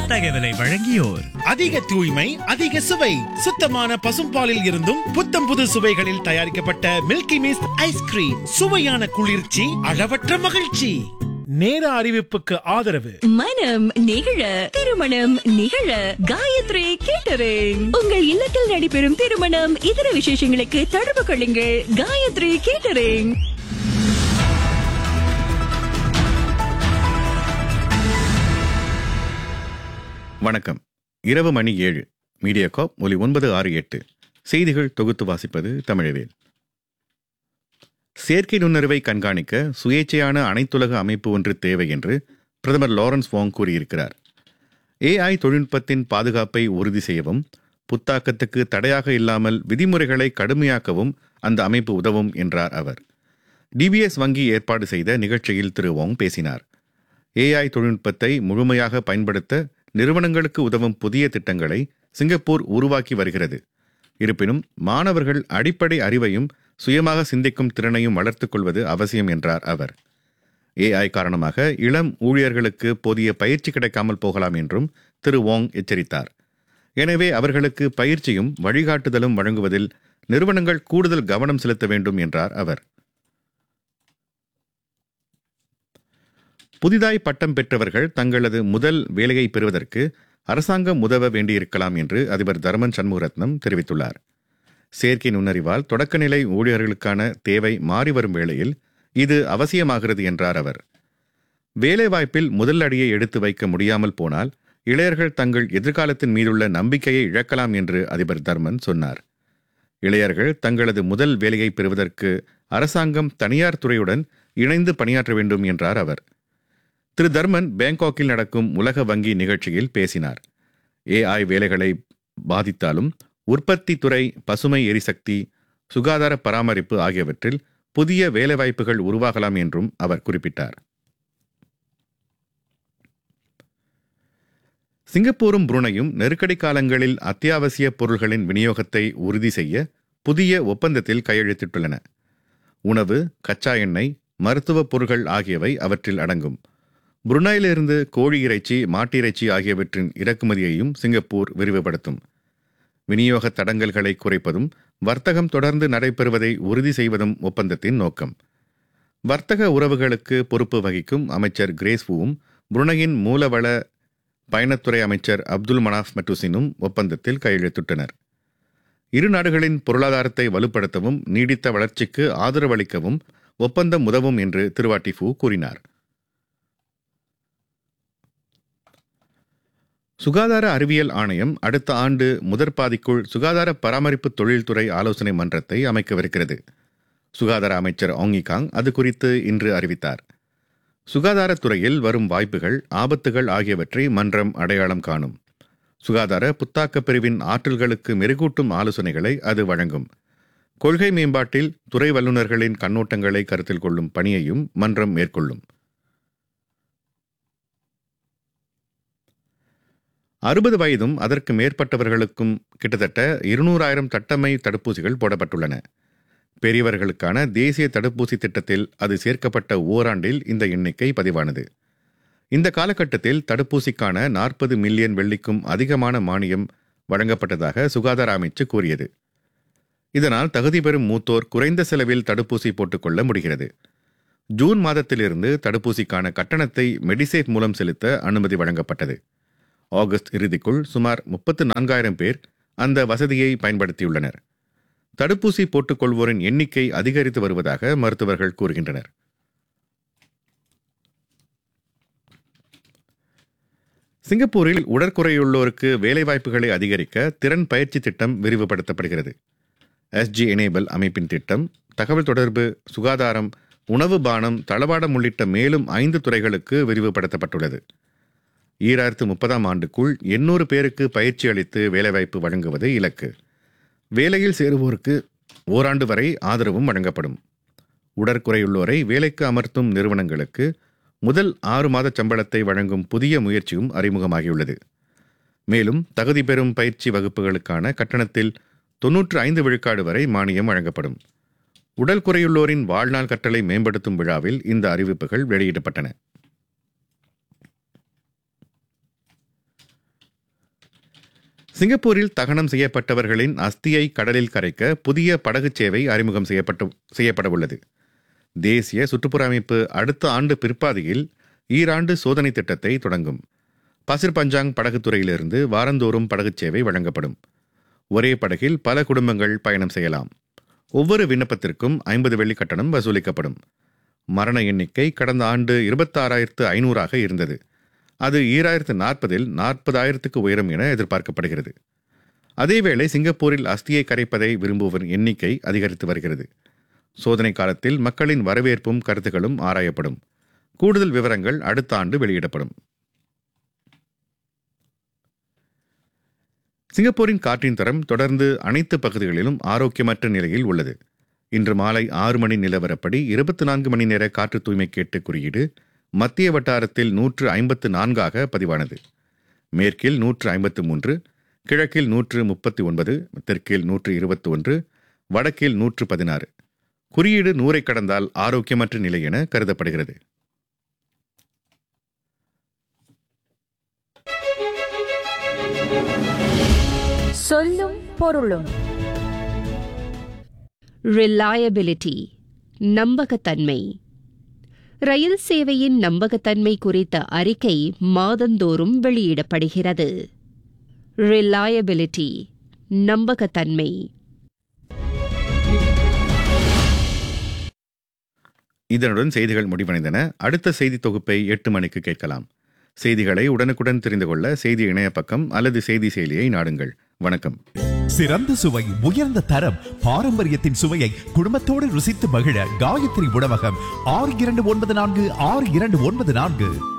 இத்தகவலை வழங்கியோர் அதிக தூய்மை அதிக சுவை சுத்தமான பசும்பாலில் இருந்தும் புத்தம் புது சுவைகளில் தயாரிக்கப்பட்ட மில்கி மிஸ்ட் ஐஸ்கிரீம் சுவையான குளிர்ச்சி அளவற்ற மகிழ்ச்சி நேர அறிவிப்புக்கு ஆதரவு மனம் நிகழ திருமணம் நிகழ காயத்ரி கேட்டரிங் உங்கள் இல்லத்தில் நடைபெறும் திருமணம் இதர விசேஷங்களுக்கு தொடர்பு கொள்ளுங்கள் காயத்ரி கேட்டரிங் வணக்கம் இரவு மணி ஏழு மீடியா காப் ஒலி ஒன்பது ஆறு எட்டு செய்திகள் தொகுத்து வாசிப்பது தமிழவேல் செயற்கை நுண்ணறிவை கண்காணிக்க சுயேட்சையான அனைத்துலக அமைப்பு ஒன்று தேவை என்று பிரதமர் லாரன்ஸ் வாங் கூறியிருக்கிறார் ஏஐ தொழில்நுட்பத்தின் பாதுகாப்பை உறுதி செய்யவும் புத்தாக்கத்துக்கு தடையாக இல்லாமல் விதிமுறைகளை கடுமையாக்கவும் அந்த அமைப்பு உதவும் என்றார் அவர் டிபிஎஸ் வங்கி ஏற்பாடு செய்த நிகழ்ச்சியில் திரு வாங் பேசினார் ஏஐ தொழில்நுட்பத்தை முழுமையாக பயன்படுத்த நிறுவனங்களுக்கு உதவும் புதிய திட்டங்களை சிங்கப்பூர் உருவாக்கி வருகிறது இருப்பினும் மாணவர்கள் அடிப்படை அறிவையும் சுயமாக சிந்திக்கும் திறனையும் வளர்த்துக் கொள்வது அவசியம் என்றார் அவர் ஏஐ காரணமாக இளம் ஊழியர்களுக்கு போதிய பயிற்சி கிடைக்காமல் போகலாம் என்றும் திரு வோங் எச்சரித்தார் எனவே அவர்களுக்கு பயிற்சியும் வழிகாட்டுதலும் வழங்குவதில் நிறுவனங்கள் கூடுதல் கவனம் செலுத்த வேண்டும் என்றார் அவர் புதிதாய் பட்டம் பெற்றவர்கள் தங்களது முதல் வேலையை பெறுவதற்கு அரசாங்கம் உதவ வேண்டியிருக்கலாம் என்று அதிபர் தர்மன் சண்முகரத்னம் தெரிவித்துள்ளார் செயற்கை நுண்ணறிவால் தொடக்கநிலை ஊழியர்களுக்கான தேவை மாறி வரும் வேளையில் இது அவசியமாகிறது என்றார் அவர் வேலைவாய்ப்பில் முதல் அடியை எடுத்து வைக்க முடியாமல் போனால் இளையர்கள் தங்கள் எதிர்காலத்தின் மீதுள்ள நம்பிக்கையை இழக்கலாம் என்று அதிபர் தர்மன் சொன்னார் இளையர்கள் தங்களது முதல் வேலையை பெறுவதற்கு அரசாங்கம் தனியார் துறையுடன் இணைந்து பணியாற்ற வேண்டும் என்றார் அவர் திரு தர்மன் பேங்காக்கில் நடக்கும் உலக வங்கி நிகழ்ச்சியில் பேசினார் ஏஐ வேலைகளை பாதித்தாலும் உற்பத்தி துறை பசுமை எரிசக்தி சுகாதார பராமரிப்பு ஆகியவற்றில் புதிய வேலைவாய்ப்புகள் உருவாகலாம் என்றும் அவர் குறிப்பிட்டார் சிங்கப்பூரும் புருனையும் நெருக்கடி காலங்களில் அத்தியாவசிய பொருள்களின் விநியோகத்தை உறுதி செய்ய புதிய ஒப்பந்தத்தில் கையெழுத்திட்டுள்ளன உணவு கச்சா எண்ணெய் மருத்துவப் பொருட்கள் ஆகியவை அவற்றில் அடங்கும் புருனாயிலிருந்து கோழி இறைச்சி மாட்டிறைச்சி ஆகியவற்றின் இறக்குமதியையும் சிங்கப்பூர் விரிவுபடுத்தும் விநியோக தடங்கல்களை குறைப்பதும் வர்த்தகம் தொடர்ந்து நடைபெறுவதை உறுதி செய்வதும் ஒப்பந்தத்தின் நோக்கம் வர்த்தக உறவுகளுக்கு பொறுப்பு வகிக்கும் அமைச்சர் கிரேஸ்வுவும் புருனையின் மூலவள பயணத்துறை அமைச்சர் அப்துல் மனாஃப் மெட்டுசினும் ஒப்பந்தத்தில் கையெழுத்திட்டனர் இரு நாடுகளின் பொருளாதாரத்தை வலுப்படுத்தவும் நீடித்த வளர்ச்சிக்கு ஆதரவளிக்கவும் ஒப்பந்தம் உதவும் என்று திருவாட்டி ஃபூ கூறினார் சுகாதார அறிவியல் ஆணையம் அடுத்த ஆண்டு முதற் பாதிக்குள் சுகாதார பராமரிப்பு தொழில்துறை ஆலோசனை மன்றத்தை அமைக்கவிருக்கிறது சுகாதார அமைச்சர் ஆங்கி காங் அது குறித்து இன்று அறிவித்தார் சுகாதாரத்துறையில் வரும் வாய்ப்புகள் ஆபத்துகள் ஆகியவற்றை மன்றம் அடையாளம் காணும் சுகாதார புத்தாக்க பிரிவின் ஆற்றல்களுக்கு மெருகூட்டும் ஆலோசனைகளை அது வழங்கும் கொள்கை மேம்பாட்டில் துறை வல்லுநர்களின் கண்ணோட்டங்களை கருத்தில் கொள்ளும் பணியையும் மன்றம் மேற்கொள்ளும் அறுபது வயதும் அதற்கு மேற்பட்டவர்களுக்கும் கிட்டத்தட்ட இருநூறாயிரம் தட்டமை தடுப்பூசிகள் போடப்பட்டுள்ளன பெரியவர்களுக்கான தேசிய தடுப்பூசி திட்டத்தில் அது சேர்க்கப்பட்ட ஓராண்டில் இந்த எண்ணிக்கை பதிவானது இந்த காலகட்டத்தில் தடுப்பூசிக்கான நாற்பது மில்லியன் வெள்ளிக்கும் அதிகமான மானியம் வழங்கப்பட்டதாக சுகாதார அமைச்சு கூறியது இதனால் தகுதி பெறும் மூத்தோர் குறைந்த செலவில் தடுப்பூசி போட்டுக்கொள்ள முடிகிறது ஜூன் மாதத்திலிருந்து தடுப்பூசிக்கான கட்டணத்தை மெடிசேட் மூலம் செலுத்த அனுமதி வழங்கப்பட்டது ஆகஸ்ட் இறுதிக்குள் சுமார் முப்பத்து நான்காயிரம் பேர் அந்த வசதியை பயன்படுத்தியுள்ளனர் தடுப்பூசி போட்டுக்கொள்வோரின் எண்ணிக்கை அதிகரித்து வருவதாக மருத்துவர்கள் கூறுகின்றனர் சிங்கப்பூரில் உடற்குறையுள்ளோருக்கு வேலைவாய்ப்புகளை அதிகரிக்க திறன் பயிற்சி திட்டம் விரிவுபடுத்தப்படுகிறது எஸ்ஜி எனேபிள் அமைப்பின் திட்டம் தகவல் தொடர்பு சுகாதாரம் உணவு பானம் தளவாடம் உள்ளிட்ட மேலும் ஐந்து துறைகளுக்கு விரிவுபடுத்தப்பட்டுள்ளது ஈராயிரத்து முப்பதாம் ஆண்டுக்குள் எண்ணூறு பேருக்கு பயிற்சி அளித்து வேலைவாய்ப்பு வழங்குவது இலக்கு வேலையில் சேருவோருக்கு ஓராண்டு வரை ஆதரவும் வழங்கப்படும் உடற்குறையுள்ளோரை வேலைக்கு அமர்த்தும் நிறுவனங்களுக்கு முதல் ஆறு மாத சம்பளத்தை வழங்கும் புதிய முயற்சியும் அறிமுகமாகியுள்ளது மேலும் தகுதி பெறும் பயிற்சி வகுப்புகளுக்கான கட்டணத்தில் தொன்னூற்று ஐந்து விழுக்காடு வரை மானியம் வழங்கப்படும் உடல் குறையுள்ளோரின் வாழ்நாள் கற்றலை மேம்படுத்தும் விழாவில் இந்த அறிவிப்புகள் வெளியிடப்பட்டன சிங்கப்பூரில் தகனம் செய்யப்பட்டவர்களின் அஸ்தியை கடலில் கரைக்க புதிய படகுச் சேவை அறிமுகம் செய்யப்பட்டு செய்யப்பட உள்ளது தேசிய சுற்றுப்புற அமைப்பு அடுத்த ஆண்டு பிற்பாதியில் ஈராண்டு சோதனை திட்டத்தை தொடங்கும் பசிர் பஞ்சாங் படகுத் துறையிலிருந்து வாரந்தோறும் படகுச் சேவை வழங்கப்படும் ஒரே படகில் பல குடும்பங்கள் பயணம் செய்யலாம் ஒவ்வொரு விண்ணப்பத்திற்கும் ஐம்பது வெள்ளி கட்டணம் வசூலிக்கப்படும் மரண எண்ணிக்கை கடந்த ஆண்டு இருபத்தாறாயிரத்து ஐநூறாக இருந்தது அது ஈராயிரத்து நாற்பதில் நாற்பதாயிரத்துக்கு உயரும் என எதிர்பார்க்கப்படுகிறது அதேவேளை சிங்கப்பூரில் அஸ்தியை கரைப்பதை விரும்புவோர் எண்ணிக்கை அதிகரித்து வருகிறது சோதனை காலத்தில் மக்களின் வரவேற்பும் கருத்துக்களும் ஆராயப்படும் கூடுதல் விவரங்கள் அடுத்த ஆண்டு வெளியிடப்படும் சிங்கப்பூரின் காற்றின் தரம் தொடர்ந்து அனைத்து பகுதிகளிலும் ஆரோக்கியமற்ற நிலையில் உள்ளது இன்று மாலை ஆறு மணி நிலவரப்படி இருபத்தி நான்கு மணி நேர காற்று தூய்மை கேட்டு குறியீடு மத்திய வட்டாரத்தில் நூற்று ஐம்பத்து நான்காக பதிவானது மேற்கில் நூற்று ஐம்பத்து மூன்று கிழக்கில் நூற்று முப்பத்தி ஒன்பது தெற்கில் நூற்று இருபத்தி ஒன்று வடக்கில் நூற்று பதினாறு குறியீடு நூறை கடந்தால் ஆரோக்கியமற்ற நிலை என கருதப்படுகிறது சொல்லும் பொருளும் ரிலையபிலிட்டி நம்பகத்தன்மை ரயில் சேவையின் நம்பகத்தன்மை குறித்த அறிக்கை மாதந்தோறும் வெளியிடப்படுகிறது ரிலையபிலிட்டி நம்பகத்தன்மை இதனுடன் செய்திகள் முடிவடைந்தன அடுத்த செய்தி தொகுப்பை எட்டு மணிக்கு கேட்கலாம் செய்திகளை உடனுக்குடன் தெரிந்து கொள்ள செய்தி இணைய பக்கம் அல்லது செய்தி செயலியை நாடுங்கள் வணக்கம் சிறந்த சுவை உயர்ந்த தரம் பாரம்பரியத்தின் சுவையை குடும்பத்தோடு ருசித்து மகிழ காயத்ரி உணவகம் ஆறு இரண்டு ஒன்பது நான்கு ஆறு இரண்டு ஒன்பது நான்கு